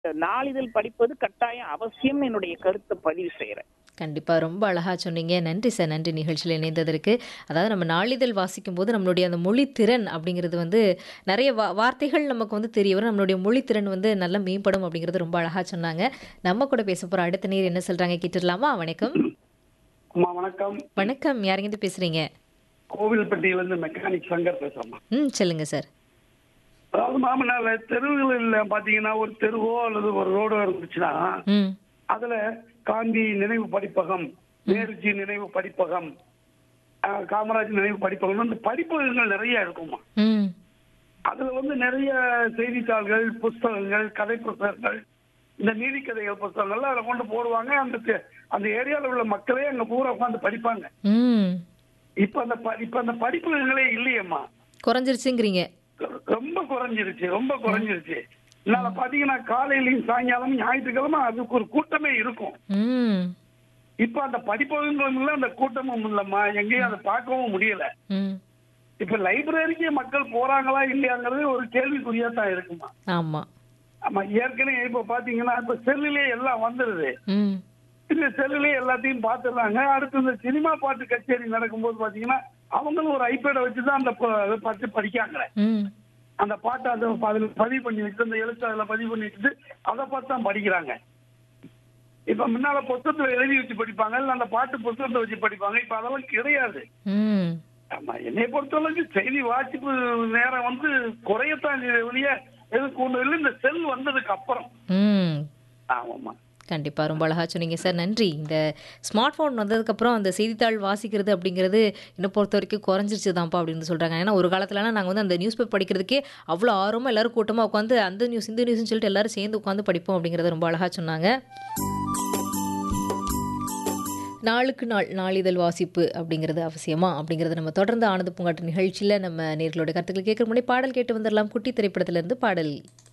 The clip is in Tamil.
நாளிதழ் படிப்பது கட்டாயம் அவசியம் என்னுடைய கருத்தை பதிவு செய்யறேன் கண்டிப்பா ரொம்ப அழகா சொன்னீங்க நன்றி சார் நன்றி நிகழ்ச்சியில் இணைந்ததற்கு அதாவது நம்ம நாளிதழ் வாசிக்கும் போது நம்மளுடைய அந்த மொழி திறன் அப்படிங்கிறது வந்து நிறைய வா வார்த்தைகள் நமக்கு வந்து தெரிய வரும் நம்மளுடைய மொழி திறன் வந்து நல்லா மேம்படும் அப்படிங்கிறது ரொம்ப அழகா சொன்னாங்க நம்ம கூட பேச போற அடுத்த நீர் என்ன சொல்றாங்க கேட்டுடலாமா வணக்கம் அம்மா வணக்கம் வணக்கம் யாருங்கிட்ட பேசுறீங்க கோவில்பட்டியிலிருந்து மெக்கானிக் சங்கர் பேசுறேம்மா ம் சொல்லுங்க சார் அதாவது மாமனால தெருவுகளில் பாத்தீங்கன்னா ஒரு தெருவோ அல்லது ஒரு ரோடோ இருந்துச்சுன்னா ம் அதுல காந்தி நினைவு படிப்பகம் நேருஜி நினைவு படிப்பகம் ஆஹ், காமராஜ் நினைவு படிப்பகம் இந்த படிப்பகங்கள் நிறைய இருக்குமா ம் அதுல வந்து நிறைய செய்தித்தாள்கள் புஸ்தகங்கள் கதை புஸ்தகங்கள் இந்த நீதி கதைகள் புஸ்தகங்கள்லாம் அதில் கொண்டு போடுவாங்க அந்த தெ- அந்த ஏரியாவில் உள்ள மக்களே அங்க பூரா உட்காந்து படிப்பாங்க ம் இப்ப அந்த ப- இப்ப அந்த படிப்புகளே இல்லையேம்மா குறைஞ்சிருச்சுங்கிறீங்க ரொம்ப குறைஞ்சிருச்சு ரொம்ப குறைஞ்சிருச்சு இதனால பாத்தீங்கன்னா காலையிலயும் சாயங்காலம் ஞாயிற்றுக்கிழமை அதுக்கு ஒரு கூட்டமே இருக்கும் ம் இப்ப அந்த படிப்பகங்களும் இல்ல அந்த கூட்டமும் இல்லம்மா எங்கேயும் அதை பார்க்கவும் முடியல ம் இப்ப லைப்ரரிக்கு மக்கள் போறாங்களா இல்லையாங்கிறது ஒரு கேள்விக்குறியா தான் இருக்குமா ஆமா ஆமா ஏற்கனவே இப்ப பாத்தீங்கன்னா இப்ப செல்லுலயே எல்லாம் வந்துருது ம் இந்த செல்லுலயே எல்லாத்தையும் பாத்துடுறாங்க அடுத்து இந்த சினிமா பாட்டு கச்சேரி நடக்கும்போது பாத்தீங்கன்னா அவங்களும் ஒரு ஐபேடை வச்சுதான் அந்த ப- அதை பார்த்து படிக்காங்க ம் அந்த பாட்டை அதை அதுல பதிவு பண்ணி வச்சு அந்த எழுத்து அதுல பதிவு பண்ணி வச்சுட்டு அதை பார்த்து தான் படிக்கிறாங்க இப்ப முன்னால புத்தகத்துல எழுதி வச்சு படிப்பாங்க இல்ல அந்த பாட்டு புத்தகத்தை வச்சு படிப்பாங்க இப்ப அதெல்லாம் கிடையாது ம் ஆமா என்னை பொறுத்தளவுக்கு செய்தி வாசிப்பு நேரம் வந்து குறையத்தான் செய்யுதே ஒழிய எதுக்கு ஒண்ணு இல்லை இந்த செல் வந்ததுக்கு அப்புறம் ம் ஆமாம்மா கண்டிப்பாக ரொம்ப அழகா சொன்னீங்க சார் நன்றி இந்த ஸ்மார்ட் ஃபோன் வந்ததுக்கப்புறம் அந்த செய்தித்தாள் வாசிக்கிறது அப்படிங்கிறது இன்னும் பொறுத்த வரைக்கும் குறைஞ்சிருச்சு தான்ப்பா அப்படின்னு சொல்கிறாங்க ஏன்னா ஒரு காலத்துலலாம் நாங்கள் வந்து அந்த நியூஸ் பேப்பர் படிக்கிறதுக்கே அவ்வளோ ஆர்வமாக எல்லாரும் கூட்டமாக உட்காந்து அந்த நியூஸ் இந்த நியூஸ்னு சொல்லிட்டு எல்லாரும் சேர்ந்து உட்காந்து படிப்போம் அப்படிங்கிறத ரொம்ப அழகாக சொன்னாங்க நாளுக்கு நாள் நாளிதழ் வாசிப்பு அப்படிங்கிறது அவசியமா அப்படிங்கிறத நம்ம தொடர்ந்து ஆனந்த பூங்காட்டு நிகழ்ச்சியில் நம்ம நேர்களோட கருத்துக்கள் கேட்குற முன்னாடி பாடல் கேட்டு வந்துடலாம் குட்டி திரைப்படத்திலிருந்து பாடல்